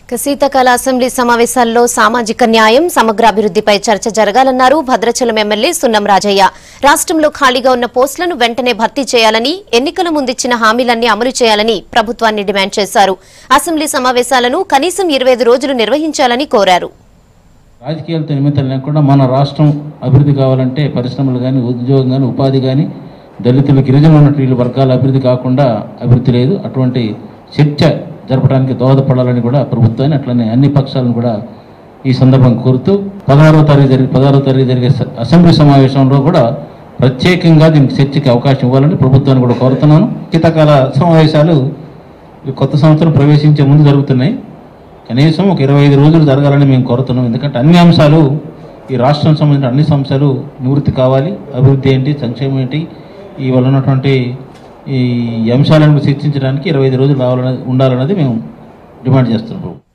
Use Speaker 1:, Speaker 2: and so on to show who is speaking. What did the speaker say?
Speaker 1: ఇక శీతాకాల అసెంబ్లీ సమావేశాల్లో సామాజిక న్యాయం సమగ్ర అభివృద్ధిపై చర్చ జరగాలన్నారు భద్రాచలం ఎమ్మెల్యే సున్నం రాజయ్య రాష్ట్రంలో ఖాళీగా ఉన్న పోస్టులను వెంటనే భర్తీ చేయాలని ఎన్నికల ముందిచ్చిన హామీలన్నీ అమలు చేయాలని ప్రభుత్వాన్ని డిమాండ్ చేశారు అసెంబ్లీ సమావేశాలను కనీసం ఇరవై రోజులు నిర్వహించాలని కోరారు
Speaker 2: రాజకీయాలతో నిమిత్తం లేకుండా మన రాష్ట్రం అభివృద్ధి కావాలంటే పరిశ్రమలు కానీ ఉద్యోగం కానీ ఉపాధి కానీ దళితులు గిరిజనులు ఉన్నటువంటి వీళ్ళ వర్గాల అభివృద్ధి కాకుండా అభివృద్ధి లేదు అటువంటి చర్చ జరపడానికి దోహదపడాలని కూడా ప్రభుత్వాన్ని అట్లనే అన్ని పక్షాలను కూడా ఈ సందర్భంగా కోరుతూ పదహారవ తారీఖు జరిగే పదహారవ తారీఖు జరిగే స- అసెంబ్లీ సమావేశంలో కూడా ప్రత్యేకంగా దీనికి చర్చకి అవకాశం ఇవ్వాలని ప్రభుత్వాన్ని కూడా కోరుతున్నాను శీతాకాల సమావేశాలు ఈ కొత్త సంవత్సరం ప్రవేశించే ముందు జరుగుతున్నాయి కనీసం ఒక ఇరవై ఐదు రోజులు జరగాలని మేము కోరుతున్నాం ఎందుకంటే అన్ని అంశాలు ఈ రాష్ట్రం సంబంధించిన అన్ని అంశాలు నివృత్తి కావాలి అభివృద్ధి ఏంటి సంక్షేమం ఏంటి ఈ వల్ల ఉన్నటువంటి ఈ అంశాలను చర్చించడానికి ఇరవై ఐదు రోజులు రావాలని ఉండాలన్నది మేము డిమాండ్ చేస్తున్నాం